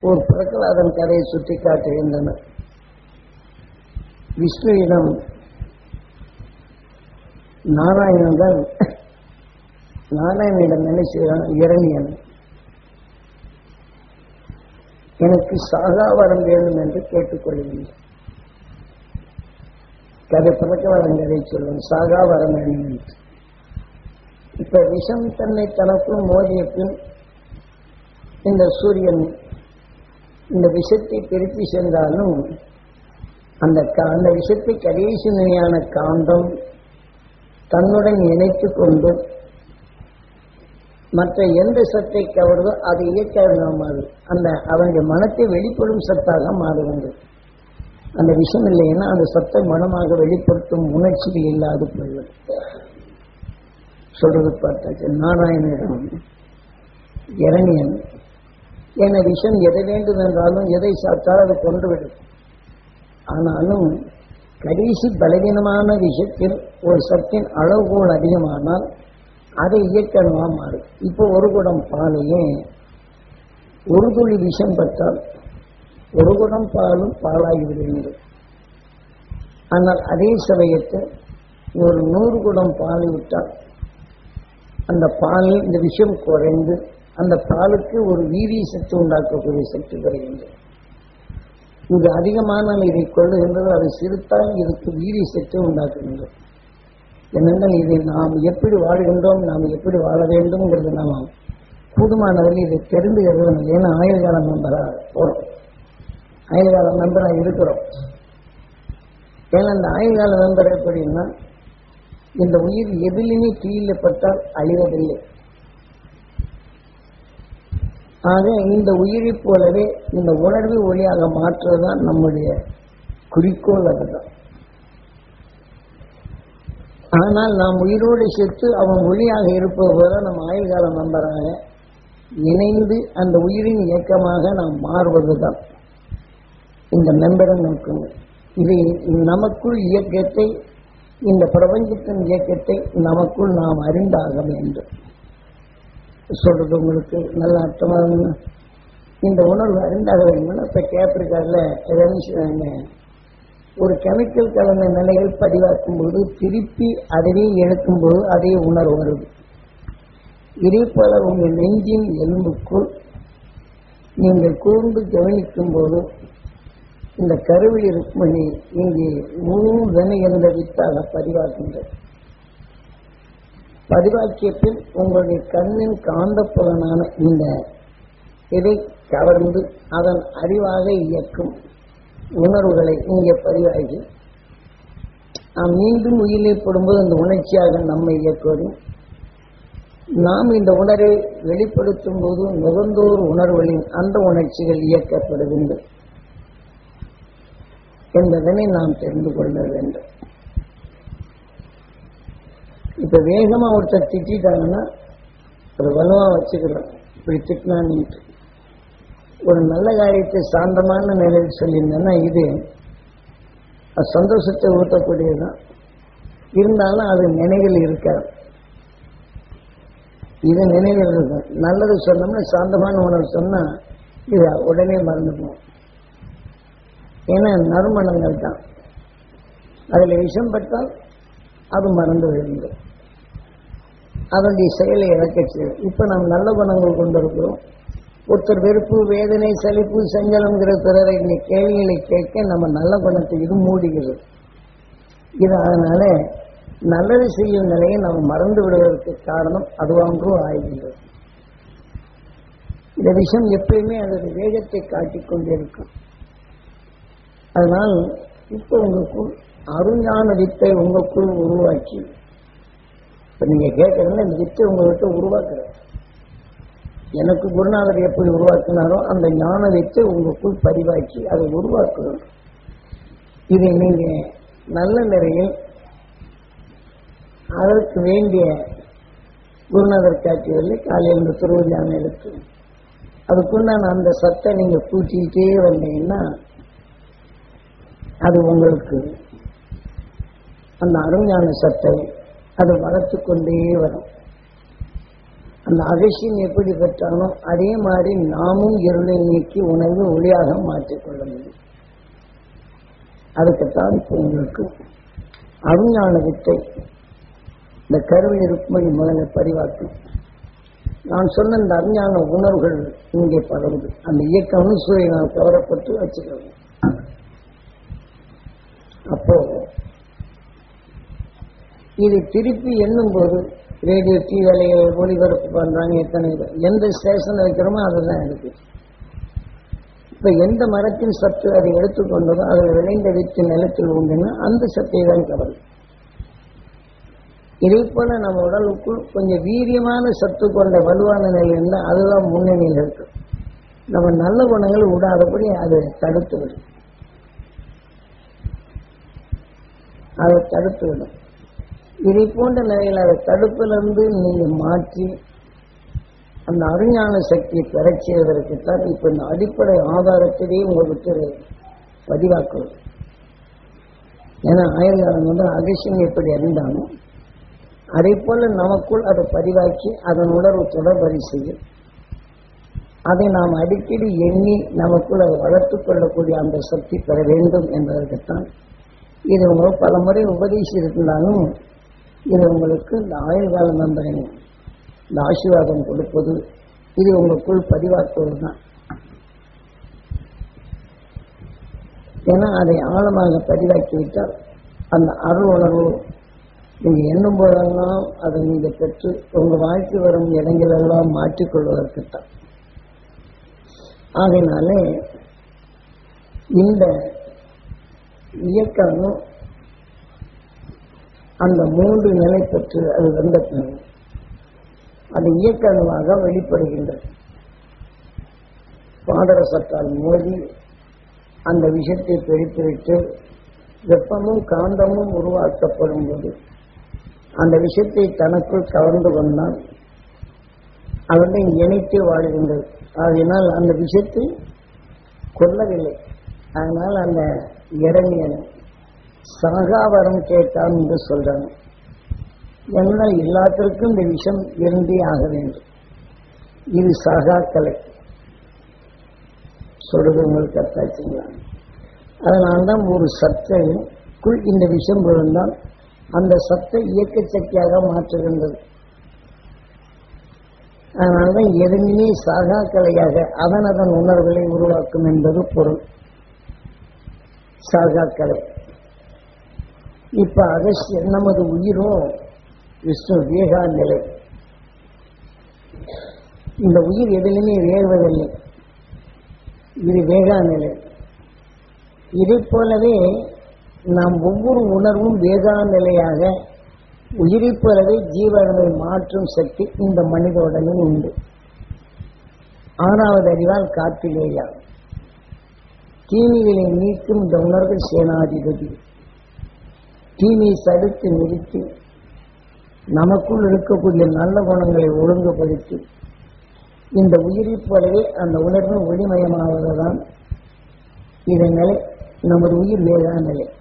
ஒரு பிரகலாதன் கதையை சுட்டி காட்டுகின்றனர் விஷ்ணுவிடம் நாராயணன் தான் நாராயணனிடம் என்ன செய்கிறான் இரணியன் எனக்கு சாகாவரம் வேண்டும் என்று கேட்டுக்கொள்கின்றேன் கதை பிரகலாதன் கதை சொல்லும் சாகாவரம் வேண்டும் என்று இப்ப விஷம் தன்னை தனக்குள் மோதிய பின் இந்த சூரியன் இந்த விஷத்தை திருப்பி சென்றாலும் அந்த கா- அந்த விஷத்தை கடைசி நிலையான காந்தம் தன்னுடன் இணைத்துக் கொண்டு மற்ற எந்த சத்தை கவருதோ அது இயக்க மாறு அந்த அவனுடைய மனத்தை வெளிப்படும் சத்தாக மாறுகின்றது அந்த விஷம் இல்லைன்னா அந்த சத்தை மனமாக வெளிப்படுத்தும் உணர்ச்சிகள் இல்லாது போய்விடும் சொல்றது பார்த்தாச்சு நாராயணனிடம் இரணியன் என விஷம் எதை வேண்டும் என்றாலும் எதை சாப்பிட்டாலும் அதை கொண்டுவிடும் ஆனாலும் கடைசி பலவீனமான விஷயத்தில் ஒரு சத்தின் அளவுகோல் அதிகமானால் அதை இயக்கணுமா மாறும் இப்போ ஒரு குடம் பாலையே ஒரு துளி விஷம் பட்டால் ஒரு குடம் பாலும் பாலாகி விடுகின்றது ஆனால் அதே சமயத்தில் ஒரு நூறு குடம் பால் விட்டால் அந்த பாலில் இந்த விஷம் குறைந்து அந்த பாலுக்கு ஒரு வீரிய சத்து உண்டாக்கக்கூடிய சக்தி வருகின்றது இது அதிகமானால் இதை கொள்ளுகின்றது அது சிறுத்தால் இதுக்கு வீரிய சத்து உண்டாக்குகின்றது என்னென்றால் இதை நாம் எப்படி வாழ்கின்றோம் நாம் எப்படி வாழ வேண்டும்ங்கிறது நாம் கூடுமானதில் இதை தெரிந்து எழுதணும் ஏன்னா ஆயுள் கால மெம்பரா போறோம் ஆயுள் கால மெம்பரா இருக்கிறோம் ஏன்னா இந்த ஆயுள் கால மெம்பர் எப்படின்னா இந்த உயிர் எதிலுமே தீயில பட்டால் அழிவதில்லை ஆக இந்த உயிரைப் போலவே இந்த உணர்வை ஒளியாக மாற்றுவதுதான் நம்முடைய குறிக்கோள் அதுதான் ஆனால் நாம் உயிரோடு செத்து அவன் ஒளியாக இருப்பது போல நம் ஆயுள் கால நம்பராக இணைந்து அந்த உயிரின் இயக்கமாக நாம் மாறுவதுதான் இந்த மெம்பரின் நோக்கம் இது நமக்குள் இயக்கத்தை இந்த பிரபஞ்சத்தின் இயக்கத்தை நமக்குள் நாம் அறிந்தாக வேண்டும் சொல்றது உங்களுக்கு நல்ல அர்த்தமா இருக்குங்களா? இந்த உணர்வு அறிந்தாக வேணும்னா இப்ப கேப்பிருக்காருல ஏதாவது சொல்றாங்க ஒரு கெமிக்கல் கலந்த நிலைகள் பதிவாக்கும் போது திருப்பி அதுவே இழக்கும் போது அதே உணர்வு வருது இதே போல உங்கள் நெஞ்சின் எலும்புக்குள் நீங்கள் கூர்ந்து கவனிக்கும் போது இந்த கருவில் இருக்கும் இங்கே முழு வினை என்ற வித்தாக பதிவாகின்றது பதிவாக்கிய பின் உங்களுடைய கண்ணின் காந்தப்புலனான இந்த இதை கவர்ந்து அதன் அறிவாக இயக்கும் உணர்வுகளை இங்கே பதிவாகி நாம் மீண்டும் உயிரை போடும்போது அந்த உணர்ச்சியாக நம்மை இயக்குவதும் நாம் இந்த உணர்வை வெளிப்படுத்தும் போது நுகர்ந்தோர் உணர்வுகளின் அந்த உணர்ச்சிகள் இயக்கப்படுகின்றது என்பதனை நாம் தெரிந்து கொள்ள வேண்டும் இப்ப வேகமா ஒருத்தர் திட்டாங்கன்னா ஒரு வலுவா வச்சுக்கிறோம் இப்படி திட்டினான்னு ஒரு நல்ல காரியத்தை சாந்தமான நிலையில் சொல்லியிருந்தேன்னா இது அது சந்தோஷத்தை ஊட்டக்கூடியதுதான் இருந்தாலும் அது நினைவில் இருக்காது இது நினைவில் இருக்கும் நல்லது சொன்னோம்னா சாந்தமான உணவு சொன்னா இது உடனே மறந்துடும் ஏன்னா நறுமணங்கள் தான் அதுல விஷம் பட்டால் அது மறந்து விழுந்தது அதனுடைய செயலை இழக்க செய்யும் இப்ப நாம் நல்ல குணங்கள் கொண்டிருக்கிறோம் ஒருத்தர் வெறுப்பு வேதனை சலிப்பு சஞ்சலம்ங்கிற பிறரை இந்த கேள்விகளை கேட்க நம்ம நல்ல குணத்தை இது மூடுகிறது இது அதனால நல்லது செய்யும் நிலையை நம்ம மறந்து விடுவதற்கு காரணம் அதுவான்றும் ஆகின்றது இந்த விஷயம் எப்பயுமே அதோட வேகத்தை காட்டிக் கொண்டிருக்கும் அதனால் இப்போ உங்களுக்குள் அருஞான வித்தை உங்களுக்குள் உருவாக்கி இப்ப நீங்க கேட்கறதுல இந்த வித்தை உங்கள்கிட்ட உருவாக்குற எனக்கு குருநாதர் எப்படி உருவாக்கினாரோ அந்த ஞான வித்தை உங்களுக்குள் பதிவாக்கி அதை உருவாக்கணும் இதை நீங்க நல்ல நிலையில் அதற்கு வேண்டிய குருநாதர் காட்சிகளில் காலையில் இந்த துருவதியான எடுத்து அதுக்குண்டான அந்த சத்தை நீங்க கூட்டிக்கிட்டே வந்தீங்கன்னா அது உங்களுக்கு அந்த அருஞான சத்தை அது வளர்த்து கொண்டே வரும் அந்த அகசியம் எப்படி பெற்றானோ அதே மாதிரி நாமும் இருளை நீக்கி உணர்வு ஒளியாக மாற்றிக்கொள்ள முடியும் அதுக்குத்தான் இப்போ உங்களுக்கு அருஞான வித்தை இந்த கருவில் இருக்கும்படி முதல்ல பதிவாக்கும் நான் சொன்ன இந்த அஞ்ஞான உணர்வுகள் இங்கே பரவுது அந்த இயக்க அனுசூரினால் கவரப்பட்டு வச்சுக்கிறது அப்போ இது திருப்பி எண்ணும் போது ரேடியோ டிவியில ஒளிபரப்பு பண்றாங்க எத்தனை இது. எந்த ஸ்டேஷன் வைக்கிறோமோ அதுதான் இருக்கு இப்ப எந்த மரத்தின் சத்து அதை எடுத்துக்கொண்டதோ அதில் விளைந்த வித்து நிலத்தில் உண்டுன்னா அந்த சத்தை தான் கவரும் இதே போல நம்ம உடலுக்குள் கொஞ்சம் வீரியமான சத்து கொண்ட வலுவான நிலை இருந்தால் அதுதான் முன்னணியில் இருக்கு நம்ம நல்ல குணங்கள் விடாதபடி அது தடுத்து விடும் அதை தடுத்து விடும் இதை போன்ற நிலையில் அதை தடுப்பிலிருந்து நீங்க மாற்றி அந்த அறிஞான சக்தியை பெறச் செய்வதற்குத்தான் இப்ப இந்த அடிப்படை ஆதாரத்திலேயே உங்களுக்கு பதிவாக்குவது ஏன்னா ஆயுர்காலம் வந்து அகசியம் எப்படி அறிந்தானோ அதே போல நமக்குள் அதை பதிவாக்கி அதன் உணர்வு தொடர் வரிசையில் அதை நாம் அடிக்கடி எண்ணி நமக்குள் அதை வளர்த்துக் கொள்ளக்கூடிய அந்த சக்தி பெற வேண்டும் என்பதற்குத்தான் இது உங்களுக்கு பல முறை உபதேசித்திருந்தாலும் இது உங்களுக்கு இந்த ஆயுள் கால நண்பரின் இந்த ஆசீர்வாதம் கொடுப்பது இது உங்களுக்குள் பதிவாக்குவது தான் ஏன்னா அதை ஆழமாக பதிவாக்கிவிட்டால் அந்த அருள் உணர்வு நீங்க எண்ணும் போதெல்லாம் அதை நீங்க பெற்று உங்க வாழ்க்கை வரும் இடங்களெல்லாம் மாற்றிக்கொள்வதற்குத்தான் ஆகையினாலே இந்த இயக்கம் அந்த மூன்று நிலை பெற்று அது வந்த பிறகு அது இயக்கமாக வெளிப்படுகின்றது பாதரசத்தால் மோதி அந்த விஷத்தை பிரித்துவிட்டு வெப்பமும் காந்தமும் உருவாக்கப்படும் போது அந்த விஷயத்தை தனக்குள் கவர்ந்து கொண்டால் அவனை இணைத்து வாழ்கின்றது ஆகையினால் அந்த விஷயத்தை கொல்லவில்லை அதனால் அந்த இறங்கியனை சகாவரம் கேட்டான் என்று சொல்றாங்க என்றால் எல்லாத்திற்கும் இந்த விஷம் இருந்தே ஆக வேண்டும் இது சகாக்கலை சொல்றது உங்களுக்கு அத்தாச்சுங்களா அதனால்தான் ஒரு சத்தைக்குள் இந்த விஷம் விழுந்தால் அந்த சத்தை இயக்க சக்தியாக மாற்றுகின்றது அதனால்தான் எதுவுமே சாகாக்கலையாக அதன் அதன் உணர்வுகளை உருவாக்கும் என்பது பொருள் சாகாக்கலை இப்ப அகசிய நமது உயிரும் விஷ்ணு வேகா நிலை இந்த உயிர் எதிலுமே வேர்வதில்லை இது வேகா நிலை இதை போலவே நாம் ஒவ்வொரு உணர்வும் வேகா நிலையாக உயிரைப் போலவே ஜீவனை மாற்றும் சக்தி இந்த மனித உடலில் உண்டு ஆறாவது அறிவால் காத்திலேயா தீமைகளை நீக்கும் இந்த உணர்வு சேனாதிபதி தீமையை தடுத்து நிறுத்தி நமக்குள் இருக்கக்கூடிய நல்ல குணங்களை ஒழுங்குபடுத்தி இந்த உயிரைப் போலவே அந்த உணர்வு ஒளிமயமாவதுதான் இதன் நிலை நமது உயிர் வேகா நிலை